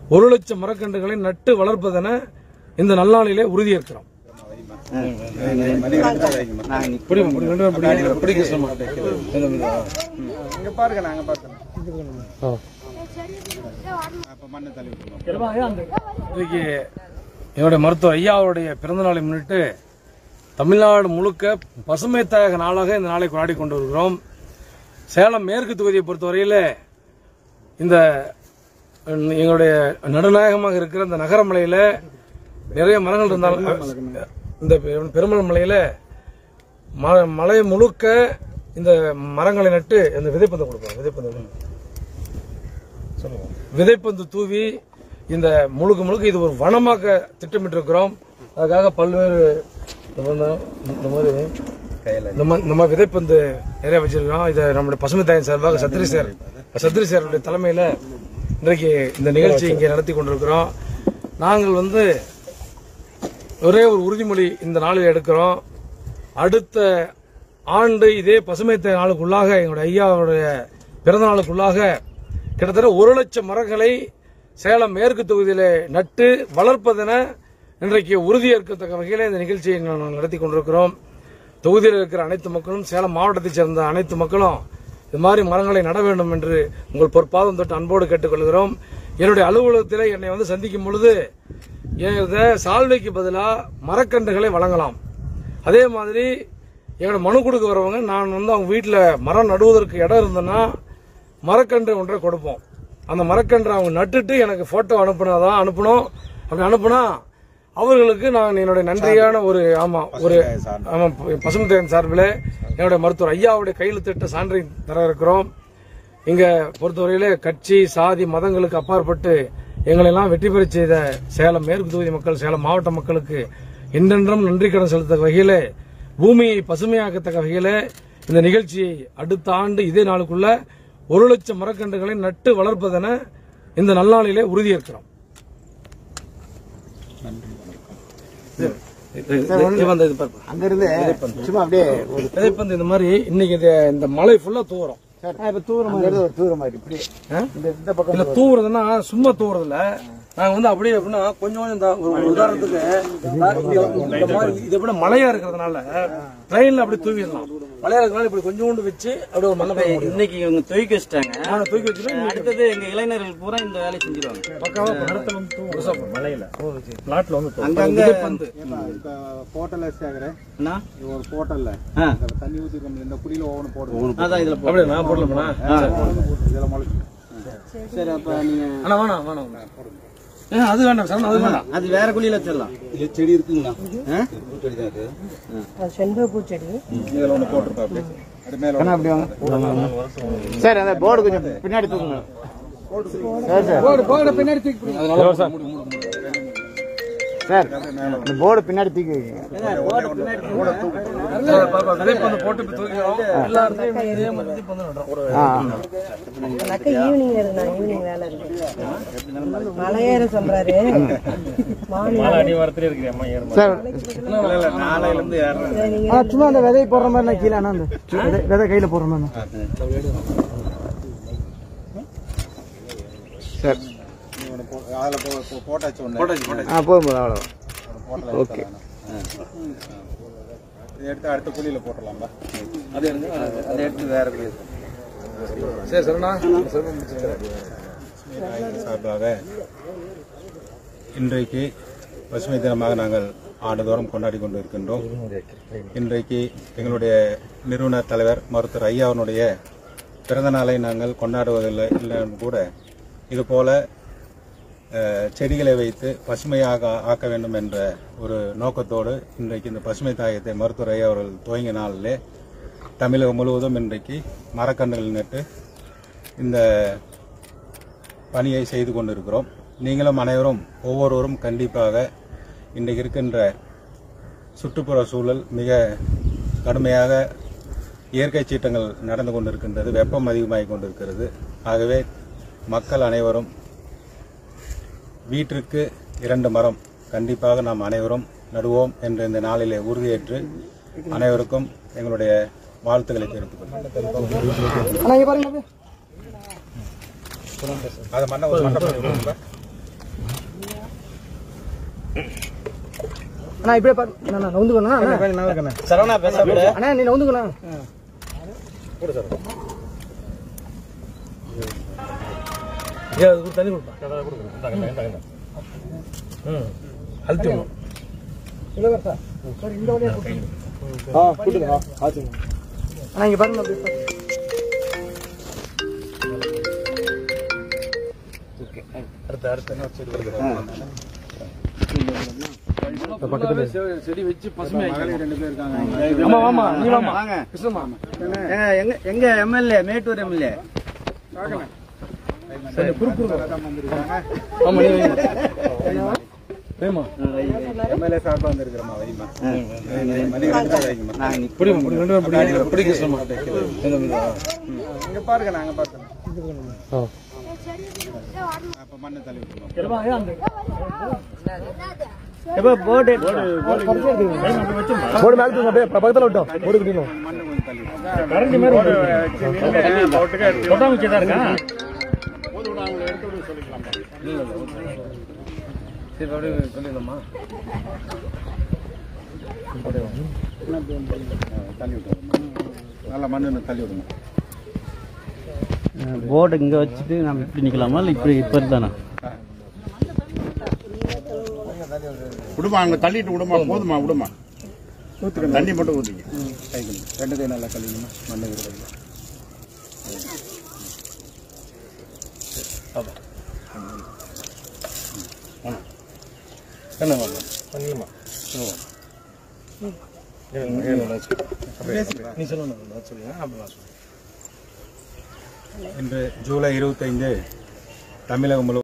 ஒரு லட்சம் மரக்கன்றுகளை நட்டு வளர்ப்பதென இந்த நல்லாளிலே உறுதியேற்கிறோம் பிடிக்கும், பிடிக்கும், ரெண்டு பேரும் பிடிங்க. பிடிக்க கஷ்டமா. இங்க பாருங்க நாங்க பார்த்தோம் ஆ. அப்ப மண்ணை தள்ளி விட்டுருவோம் இன்னைக்கு என்னுடைய மருத்துவர் ஐயாவுடைய பிறந்த நாளை முன்னிட்டு தமிழ்நாடு முழுக்க பசுமை தாயக நாளாக இந்த நாளை கொண்டாடி கொண்டு வருகிறோம் சேலம் மேற்கு தொகுதியை பொறுத்தவரையில் இந்த அஹ், எங்களுடைய நடுநாயகமாக இருக்கிற இந்த நகரமலையில நிறைய மரங்கள் இருந்தாலும் இந்த பெ- பெருமலை மலையில ம- மலை முழுக்க இந்த மரங்களை நட்டு இந்த விதைப்பந்து கொடுப்போம் விதைப்பந்து கொடுப்போம். சொல்லுங்க விதைப்பந்து தூவி இந்த முழுக்க முழுக்க இது ஒரு வனமாக்க திட்டமிட்டிருக்கிறோம் அதுக்காக பல்வேறு இந்த மாதிரி- இந்த மாதிரி இந்த மா- இந்த மாதிரி விதைப்பந்து நிறைய வச்சிருக்கிறோம் இதை நம்முடைய பசுமை தாயின் சார்பாக சத்ரி சார் சத்ரி சாருடைய தலைமையில இன்றைக்கு இந்த நிகழ்ச்சி இங்கே நடத்தி கொண்டிருக்கிறோம் நாங்கள் வந்து ஒரே ஒரு உறுதிமொழி இந்த நாளில் எடுக்கிறோம் அடுத்த ஆண்டு இதே பசுமை தாய் நாளுக்குள்ளாக எங்களுடைய ஐயாவுடைய பிறந்த நாளுக்குள்ளாக கிட்டத்தட்ட ஒரு லட்சம் மரங்களை சேலம் மேற்கு தொகுதியிலே நட்டு வளர்ப்பதென இன்றைக்கு உறுதியேற்கத்தக்க வகையில் இந்த நிகழ்ச்சியை நாங்கள் நடத்தி கொண்டிருக்கிறோம் தொகுதியில் இருக்கிற அனைத்து மக்களும் சேலம் மாவட்டத்தைச் சேர்ந்த அனைத்து மக்களும் இது மாதிரி மரங்களை நட வேண்டும் என்று உங்கள் பொற்பாதம் தொட்டு அன்போடு கேட்டுக்கொள்கிறோம் என்னுடைய அலுவலகத்தில் என்னை வந்து சந்திக்கும் பொழுது இதை சால்வைக்கு பதிலாக மரக்கன்றுகளை வழங்கலாம் அதே மாதிரி எங்களோட மனு கொடுக்க வரவங்க நான் வந்து அவங்க வீட்டில் மரம் நடுவதற்கு இடம் இருந்ததுன்னா மரக்கன்று ஒன்றை கொடுப்போம் அந்த மரக்கன்றை அவங்க நட்டுட்டு எனக்கு போட்டோ அனுப்புனாதான் அனுப்பணும் அப்படி அனுப்புனா அவர்களுக்கு நான் என்னுடைய நன்றியான ஒரு ஆமா ஒரு ஆமா பசுமை தேவன் சார்பில் என்னுடைய மருத்துவர் ஐயாவுடைய கையெழுத்திட்ட சான்றை தர இருக்கிறோம் இங்க பொறுத்தவரையிலே கட்சி சாதி மதங்களுக்கு அப்பாற்பட்டு எங்களை எல்லாம் வெற்றி பெறச் செய்த சேலம் மேற்கு தொகுதி மக்கள் சேலம் மாவட்ட மக்களுக்கு என்றென்றும் நன்றி கடன் செலுத்த வகையிலே பூமியை பசுமையாக்கத்தக்க வகையிலே இந்த நிகழ்ச்சியை அடுத்த ஆண்டு இதே நாளுக்குள்ள ஒரு லட்சம் மரக்கன்றுகளை நட்டு வளர்ப்பதென இந்த நல்லாளிலே உறுதியேற்கிறோம் அங்க இருந்து சும்மா அப்படியே ஒரு விதைப்பந்து இந்த மாதிரி இன்னைக்கு இது இந்த மலை ஃபுல்லா தூரம் இப்ப தூரம் அங்க இருந்து ஒரு தூரம் மாதிரி இப்படி ஆ? இந்த இந்த பக்கம் இல்ல தூவுறதுன்னா சும்மா தூவுறது இல்ல நாங்க வந்து அப்படியே எப்படின்னா கொஞ்சம் கொஞ்சம் இந்த ஒரு ஒரு உதாரணத்துக்கு நான் இங்க இந்த மாதிரி இது எப்படி மலையா இருக்கிறதுனால ட்ரெயின்ல அப்படி தூவிடலாம் மலையா இருக்கிறதுனால இப்படி கொஞ்சோண்டு வச்சு அப்படியே ஒரு மண்ணை போய் மூடிடலாம். இன்னைக்கு இவங்க துவக்கி வச்சிட்டாங்க நாங்க தூக்கி வச்சுட்டு அடுத்தது எங்க இளைஞர்கள் பூரா இந்த வேலையை செஞ்சிருவாங்க பக்காவா மரத்துல வந்து தூவும் மலையில பிளாட்ல வந்து அங்கங்க விதைப்பந்து இப்ப போட்டல சேகர அண்ணா, ஒரு போட்டல்ல ஆ, தண்ணி ஊத்தி இந்த குழியில ஒவ்வொன்று போடுவோம் அதான் இதுல போ- அப்படியே நான் போடலாமா இதெல்லாம் முளைச்சு சரி அப்ப நீங்க ஆனா வேணாம் வேணாம் ஏ, அது வேண்டாம் சார் அது வேண்டாம் அது வேற குழியில வச்சிடலாம் செடி இருக்குங்களா செண்பக பூச்செடி இதுல ஒண்ணு போட்டிருப்பா அப்படியே அது மேல அண்ணா, அப்படி வாங்க சார் அந்த போர்டு கொஞ்சம் பின்னாடி தூக்குங்க சார் சார் சார் இந்த போர்டு பின்னாடி தூக்கி வைங்க பாப்பா, விதைப்பந்து போட்டு இப்ப தூக்கிறோம் எல்லா இடத்துலயும் இதே மாதிரி விதைப்பந்து நடுறோம் ஆ அக்கா ஈவினிங் வருது நான் ஈவினிங் வேலை இருக்கு மலையேற சொல்றாரு மார்னிங் சார் நாளையில இருந்து ஏறணும் ஆ, சும்மா அந்த விதை போடுற மாதிரி நான் கீழே அண்ணா அந்த விதை- விதை கையில போடுற மாதிரி சார் ஒண்ணு போ- அதுல போ- போ- போட்டாச்சு ஒண்ணு ஆ போதும் போதும் அவ்வளோ ஒரு போட்டல ஓகே இதை எடுத்து அடுத்த குழியில போட்டுடலாம்ல அதை எடுத்து வேற குழி சரி சரணா சார்பாக இன்றைக்கு பசுமை தினமாக நாங்கள் ஆண்டுதோறும் கொண்டாடி கொண்டு இருக்கின்றோம் இன்றைக்கு எங்களுடைய நிறுவன தலைவர் மருத்துவர் ஐயாவினுடைய பிறந்த நாளை நாங்கள் கொண்டாடுவதில்லை இல்லைன்னு கூட இதுபோல அஹ், செடிகளை வைத்து பசுமையாக ஆக்க வேண்டும் என்ற ஒரு நோக்கத்தோடு இன்றைக்கு இந்த பசுமை தாயத்தை மருத்துவர் ஐயா அவர்கள் துவங்கிய நாளிலே தமிழகம் முழுவதும் இன்றைக்கு மரக்கன்றுகள் நட்டு இந்த பணியை செய்து கொண்டிருக்கிறோம் நீங்களும் அனைவரும் ஒவ்வொருவரும் கண்டிப்பாக இன்றைக்கு இருக்கின்ற சுற்றுப்புற சூழல் மிக கடுமையாக இயற்கை சீற்றங்கள் நடந்து கொண்டிருக்கின்றது வெப்பம் அதிகமாகிக் கொண்டிருக்கிறது ஆகவே மக்கள் அனைவரும் வீட்டிற்கு இரண்டு மரம் கண்டிப்பாக நாம் அனைவரும் நடுவோம் என்ற இந்த நாளிலே உறுதியேற்று அனைவருக்கும் எங்களுடைய வாழ்த்துக்களை தெரிவித்துக் கொள்கிறேன் அண்ணா இங்க பாருங்க அதை மண்ணை ஒரு மண்டபம் அண்ணா இப்படியே பாரு அண்ணா நான் நவுந்துக்கணும் அண்ணா சரவணா பேச அண்ணா நீ நவுந்துக்கணும் தண்ணி கொடுப்பா ம் அழுத்தி விடணும். அண்ணா இங்க பாருங்க அப்படியே பாரு. பக்கத்துல செ- செடி வச்சு பசுமை ரெண்டு பேர் இருக்காங்க ஆமா ஆமா நீ வாமா வாங்க கிருஷ்ணமா எங்க எங்க எங்க எம்எல்ஏ மேட்டூர் எம்எல்ஏ ஆமா நீ வைமா வேமா எம்எல்ஏ சார்பாக வந்திருக்கிறோமா வைமா மணி ரெண்டு பேர் வைங்கம்மா பிடிமா பிடி ரெண்டு பேரும் பிடி பிடி கிருஷ்ணமா இந்த மீது இங்க பாருங்க நாங்க பார்த்தோம் அப்ப மண்ணை தள்ளி விட்டுருவோம் எப்ப போர்டு போடு மேல தூங்க அப்படியே பக்கத்துல விட்டோம் போடு கிட்டணும் மண்ணை கொஞ்சம் தள்ளி விட்டுருவோம். சரி அப்படியே சொல்லிடலாமா தள்ளி விட்டுருவோம் நல்லா மண்ணு தள்ளி விடுங்க போர்டு இங்க வச்சுட்டு நம்ம இப்படி நிக்கலாமா இல்ல இப்படி இப்ப இருந்தானா விடுமா அங்க தள்ளிட்டு விடுமா போதுமா விடுமா தண்ணி மட்டும் ஊத்திங்க கை கொண்டு ரெண்டு கை நல்லா கழுவிங்கம்மா மண்ணு இருக்கிறது என்ன வரலாம் பண்ணியுமா நீ சொல்லணும் சொல்லுங்க அப்படி நான் சொல்றேன் இன்று ஜூலை இருபத்தைந்து தமிழகம் முழு